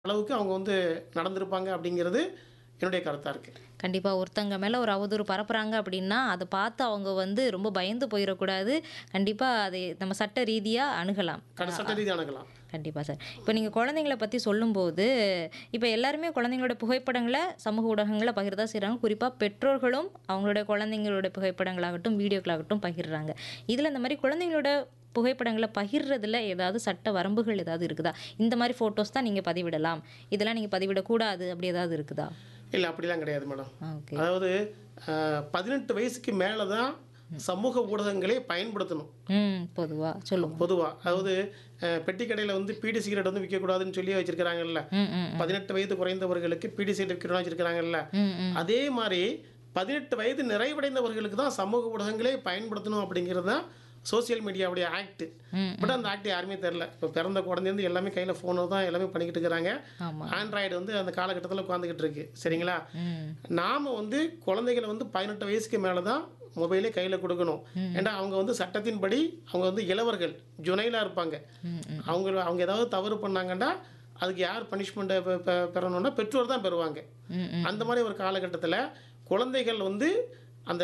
அளவுக்கு அவங்க வந்து நடந்திருப்பாங்க அப்படிங்கிறது என்னுடைய கருத்தாக இருக்குது கண்டிப்பாக ஒருத்தங்க மேலே ஒரு அவதூறு பரப்புகிறாங்க அப்படின்னா அதை பார்த்து அவங்க வந்து ரொம்ப பயந்து போயிடக்கூடாது கண்டிப்பாக அதை நம்ம சட்ட ரீதியாக அணுகலாம் கடை சட்ட ரீதி அணுகலாம் கண்டிப்பாக சார் இப்போ நீங்கள் குழந்தைங்கள பற்றி சொல்லும்போது இப்போ எல்லாருமே குழந்தைங்களோட புகைப்படங்களை சமூக ஊடகங்களில் பகிர்தா செய்கிறாங்க குறிப்பாக பெற்றோர்களும் அவங்களோட குழந்தைங்களோட புகைப்படங்களாகட்டும் வீடியோக்களாகட்டும் பகிர்றாங்க இதில் இந்த மாதிரி குழந்தைங்களோட புகைப்படங்களை பகிர்றதுல ஏதாவது சட்ட வரம்புகள் ஏதாவது இருக்குதா இந்த மாதிரி ஃபோட்டோஸ் தான் நீங்கள் பதிவிடலாம் இதெல்லாம் நீங்கள் பதிவிடக்கூடாது அப்படி ஏதாவது இருக்குதா இல்லை அப்படிலாம் கிடையாது மேடம் ஓகே அதாவது பதினெட்டு வயசுக்கு மேலே தான் சமூக ஊடகங்களே பயன்படுத்தணும் ம் பொதுவாக சொல்லுவோம் பொதுவாக அதாவது அஹ், பெட்டி கடையில் வந்து பீடி சிகரெட் வந்து விற்கக்கூடாதுன்னு சொல்லி வச்சிருக்கிறாங்கல்ல ம் ம் பதினெட்டு வயது குறைந்தவர்களுக்கு பீடி சிகரெட் விற்கணும்னு வச்சிருக்கிறாங்கல்ல ம் ம் அதே மாதிரி பதினெட்டு வயது நிறைவடைந்தவர்களுக்கு தான் சமூக ஊடகங்களே பயன்படுத்தணும் அப்படிங்கிறது தான் சோசியல் மீடியாவுடைய ஆக்ட் ம், பட் அந்த ஆக்ட் யாருமே தெரில இப்போ பிறந்த குழந்தைந்து எல்லாமே கையில் ஃபோனு தான் எல்லாமே பண்ணிக்கிட்டு இருக்கிறாங்க ஆமாம் ஆண்ட்ராய்டு வந்து அந்த காலகட்டத்தில் உட்காந்துக்கிட்டு இருக்கு சரிங்களா ம் நாம் வந்து குழந்தைகளை வந்து பதினெட்டு வயசுக்கு மேலே தான் மொபைலே கையில் கொடுக்கணும் ஏன்னா அவங்க வந்து சட்டத்தின்படி அவங்க வந்து இளவர்கள் ஜுனைலாக இருப்பாங்க ம் ம் அவங்க அவங்க ஏதாவது தவறு பண்ணாங்கன்னா அதுக்கு யார் பனிஷ்மெண்ட்டை பெறணும்னா பெற்றோர் தான் பெறுவாங்க ம் ம் அந்த மாதிரி ஒரு காலகட்டத்தில் குழந்தைகள் வந்து அந்த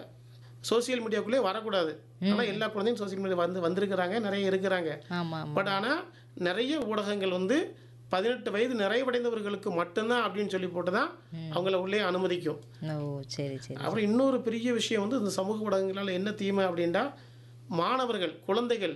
சோசியல் மீடியாக்குள்ளே வரக்கூடாது ஆனால் எல்லா குழந்தையும் சோசியல் மீடியா வந்து வந்திருக்கிறாங்க நிறைய இருக்கிறாங்க ஆமாம் ஆமாம் பட் ஆனால் நிறைய ஊடகங்கள் வந்து பதினெட்டு வயது நிறைவடைந்தவர்களுக்கு மட்டும்தான் அப்படின்னு சொல்லி போட்டு தான் அவங்கள உள்ளே அனுமதிக்கும் ஓ சரி சரி அப்புறம் இன்னொரு பெரிய விஷயம் வந்து இந்த சமூக ஊடகங்களால் என்ன தீமை அப்படின்னா மாணவர்கள் குழந்தைகள்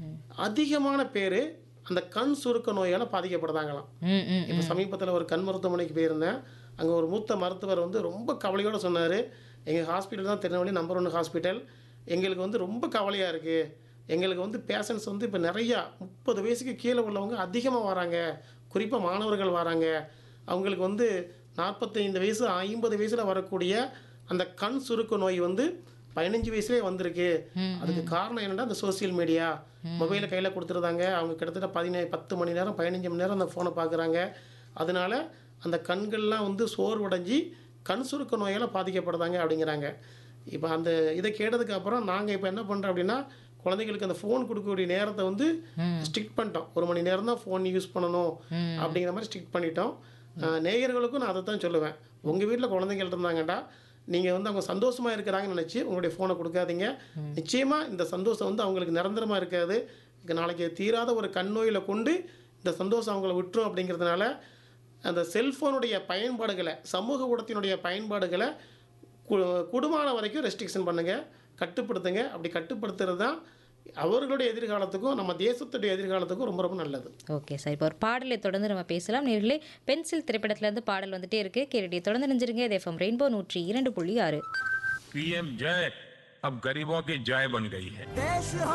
அதிகமான பேர் அந்த கண் சுருக்க நோயால் பாதிக்கப்படுறாங்களாம் ம் ம் இப்போ சமீபத்தில் ஒரு கண் மருத்துவமனைக்கு போயிருந்தேன் அங்கே ஒரு மூத்த மருத்துவர் வந்து ரொம்ப கவலையோடு சொன்னார் எங்கள் ஹாஸ்பிட்டல் தான் திருநெல்வேலி நம்பர் ஒன் ஹாஸ்பிட்டல் எங்களுக்கு வந்து ரொம்ப கவலையாக இருக்குது எங்களுக்கு வந்து பேஷண்ட்ஸ் வந்து இப்போ நிறையா முப்பது வயசுக்கு கீழே உள்ளவங்க அதிகமாக வராங்க குறிப்பாக மாணவர்கள் வராங்க அவங்களுக்கு வந்து நாற்பத்தைந்து வயசு ஐம்பது வயசில் வரக்கூடிய அந்த கண் சுருக்க நோய் வந்து பதினஞ்சு வயசுலேயே வந்திருக்கு அதுக்கு காரணம் என்னன்னா அந்த சோஷியல் மீடியா மொபைலை கையில் கொடுத்துருந்தாங்க அவங்க கிட்டத்தட்ட பதினே பத்து மணி நேரம் பதினஞ்சு மணி நேரம் அந்த ஃபோனை பார்க்குறாங்க அதனால அந்த கண்கள்லாம் வந்து சோர்வடைஞ்சி கண் சுருக்க நோயால் பாதிக்கப்படுதாங்க அப்படிங்கிறாங்க இப்போ அந்த இதை கேட்டதுக்கு அப்புறம் நாங்கள் இப்போ என்ன பண்ணுறோம் அப்படின்னா குழந்தைங்களுக்கு அந்த ஃபோன் கொடுக்கக்கூடிய நேரத்தை வந்து ஸ்ட்ரிக்ட் பண்ணிட்டோம் ஒரு மணி நேரம் தான் ஃபோன் யூஸ் பண்ணணும் அப்படிங்கிற மாதிரி ஸ்ட்ரிக்ட் பண்ணிட்டோம் அஹ் நேயர்களுக்கும் நான் அதை தான் சொல்லுவேன் உங்கள் வீட்டில் குழந்தைகள் இருந்தாங்கடா நீங்கள் வந்து அவங்க சந்தோஷமாக இருக்கிறாங்கன்னு நினச்சி உங்களுடைய ஃபோனை கொடுக்காதீங்க நிச்சயமாக இந்த சந்தோஷம் வந்து அவங்களுக்கு நிரந்தரமாக இருக்காது இங்க நாளைக்கு தீராத ஒரு கண் நோயில் கொண்டு இந்த சந்தோஷம் அவங்கள விட்டுரும் அப்படிங்கிறதுனால அந்த செல்ஃபோனுடைய பயன்பாடுகளை சமூக ஊடகத்தினுடைய பயன்பாடுகளை கு- குடும்பமான வரைக்கும் ரெஸ்ட்ரிக்ஷன் பண்ணுங்கள் கட்டுப்படுத்துங்க அப்படி கட்டுப்படுத்துறது தான் அவர்களுடைய எதிர்காலத்துக்கும் நம்ம தேசத்துடைய எதிர்காலத்துக்கும் ரொம்ப ரொம்ப நல்லது ஓகே சார் இப்போ ஒரு பாடலை தொடர்ந்து நம்ம பேசலாம் நேர்களே பென்சில் திரைப்படத்துலேருந்து பாடல் வந்துட்டே இருக்கு கேரடி தொடர்ந்து நினைஞ்சிருங்க இது எஃப்எம் ரெயின்போ நூற்றி இரண்டு புள்ளி ஆறு पीएम जय अब गरीबों की जय बन गई है देश